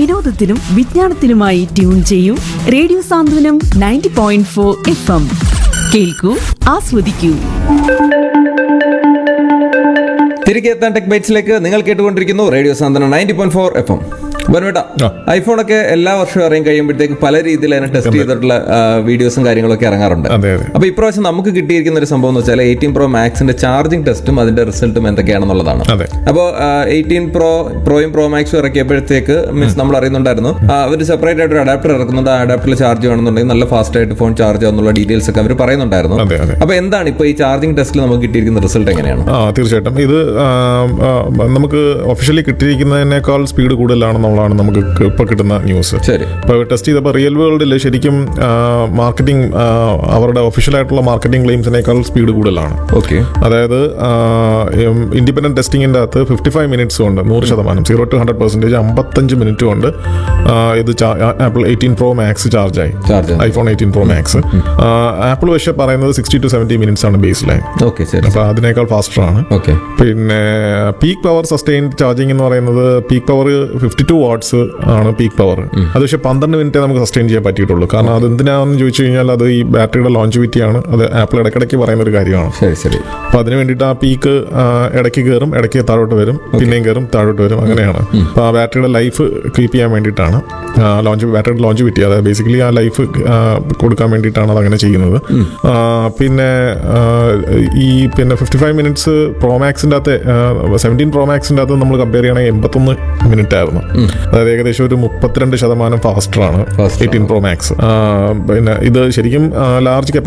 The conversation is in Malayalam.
വിനോദത്തിനും വിജ്ഞാനത്തിനുമായി ട്യൂൺ ചെയ്യൂ radio Santhwanam ninety point four F M കേൾക്കൂ ആസ്വദിക്കൂ തിരികെ എത്താൻ ടെക് ബൈറ്റ്സിലേക്ക് നിങ്ങൾ കേട്ടുകൊണ്ടിരിക്കുന്നു radio Santhwanam ninety point four F M വരവേട്ട ആ. ഐഫോണൊക്കെ എല്ലാ വർഷവും ഇറങ്ങി കഴിയുമ്പോഴത്തേക്ക് പല രീതിയിൽ അതിനെ ടെസ്റ്റ് ചെയ്തിട്ടുള്ള ആ, വീഡിയോസും കാര്യങ്ങളൊക്കെ ഇറങ്ങാറുണ്ട് അതെ അതെ അപ്പൊ ഇപ്രാവശ്യം നമുക്ക് കിട്ടിയിരിക്കുന്ന ഒരു സംഭവം എന്ന് വെച്ചാൽ എയ്റ്റീൻ പ്രോ മാക്സിന്റെ ചാർജിങ് ടെസ്റ്റും അതിന്റെ റിസൾട്ടും എന്തൊക്കെയാണെന്നുള്ളതാണ് അതെ അപ്പോൾ എയ്റ്റീൻ പ്രോ പ്രോയും പ്രോ മാക്സും ഇറക്കിയപ്പോഴത്തേക്ക് മീൻസ് നമ്മൾ അറിയുന്നുണ്ടായിരുന്നു അവർ സെപ്പറേറ്റ് ആയിട്ട് ഒരു അഡാപ്റ്റർ ഇറക്കുന്നുണ്ട് ആ അഡാപ്റ്ററിൽ ചാർജ് വേണമെന്നുണ്ടെങ്കിൽ നല്ല ഫാസ്റ്റ് ആയിട്ട് ഫോൺ ചാർജ് ആവുന്നുള്ള ഡീറ്റെയിൽസ് ഒക്കെ അവർ പറയുന്നുണ്ടായിരുന്നു അതെ അതെ അപ്പൊ എന്താണ് ഇപ്പൊ ഈ ചാർജിങ് ടെസ്റ്റിൽ നമുക്ക് കിട്ടിയിരിക്കുന്ന റിസൾട്ട് എങ്ങനെയാണ് ആ തീർച്ചയായിട്ടും ഇത് ആ, ആ, നമുക്ക് ഒഫീഷ്യലി കിട്ടിയിരിക്കുന്നതിനേക്കാൾ സ്പീഡ് കൂടുതലാണെന്നുള്ളതാണ് നമുക്ക് ഇപ്പോൾ കിട്ടുന്ന ന്യൂസ് ശരി ഇപ്പോൾ ടെസ്റ്റ് ചെയ്തപ്പോൾ റിയൽ വേൾഡിൽ ശരിക്കും മാർക്കറ്റിംഗ് അവരുടെ ഒഫീഷ്യലായിട്ടുള്ള മാർക്കറ്റിംഗ് ക്ലെയിംസിനേക്കാൾ സ്പീഡ് കൂടുതലാണ് ഓക്കെ അതായത് ഇൻഡിപെൻഡന്റ് ടെസ്റ്റിങ്ങിൻ്റെ അകത്ത് ഫിഫ്റ്റി ഫൈവ് മിനിറ്റ്സ് കൊണ്ട് നൂറ് ശതമാനം സീറോ ടു ഹൺഡ്രഡ് പെർസെൻറ്റേജ് അമ്പത്തഞ്ച് മിനിറ്റ് കൊണ്ട് ആ, ഇത് ആപ്പിൾ എയ്റ്റീൻ പ്രോ മാക്സ് ചാർജായി charge iPhone eighteen pro max Apple പക്ഷേ പറയുന്നത് സിക്സ്റ്റി ടു സെവൻറ്റി മിനിറ്റ്സ് ആണ് ബേസ് ലൈൻ ഓക്കെ ശരി അപ്പോൾ അതിനേക്കാൾ ഫാസ്റ്റർ ആണ് ഓക്കെ പിന്നെ പീക്ക് പവർ സസ്റ്റെയിൻ ചാർജിങ് എന്ന് പറയുന്നത് peak power fifty two watts ആണ് പീക്ക് പവർ അത് പക്ഷേ പന്ത്രണ്ട് മിനിറ്റേ നമുക്ക് സസ്റ്റെയിൻ ചെയ്യാൻ പറ്റിയിട്ടുള്ളൂ കാരണം അത് എന്തിനാണെന്ന് ചോദിച്ചു കഴിഞ്ഞാൽ അത് ഈ ബാറ്ററിയുടെ ലോഞ്ചിവിറ്റി ആണ് അത് ആപ്പിൾ ഇടയ്ക്കിടയ്ക്ക് പറയുന്ന ഒരു കാര്യമാണ് ശരി ശരി അപ്പൊ അതിന് വേണ്ടിയിട്ട് ആ പീക്ക് ഇടയ്ക്ക് കയറും ഇടയ്ക്ക് താഴോട്ട് വരും പിന്നെയും കയറും താഴോട്ട് വരും അങ്ങനെയാണ് അപ്പൊ ആ ബാറ്ററിയുടെ ലൈഫ് കീപ്പ് ചെയ്യാൻ വേണ്ടിയിട്ടാണ് ലോഞ്ച് ബാറ്ററിയുടെ ലോഞ്ച് വിറ്റി അതായത് ബേസിക്കലി ആ ലൈഫ് കൊടുക്കാൻ വേണ്ടിയിട്ടാണ് അത് അങ്ങനെ ചെയ്യുന്നത് ആ, പിന്നെ ആ, ഈ പിന്നെ ഫിഫ്റ്റി ഫൈവ് മിനിറ്റ്സ് പ്രോമാക്സിൻ്റെ അകത്ത് സെവൻറ്റീൻ പ്രോമാക്സിൻ്റെ അകത്ത് നമ്മൾ കമ്പയർ ചെയ്യണമെങ്കിൽ എൺപത്തൊന്ന് മിനിറ്റ് ആയിരുന്നു അതായത് ഏകദേശം ഒരു മുപ്പത്തിരണ്ട് ശതമാനം ഫാസ്റ്ററാണ് Faster എയ്റ്റീൻ പ്രോ മാക്സ് പിന്നെ ഇത് ശരിക്കും ലാർജ്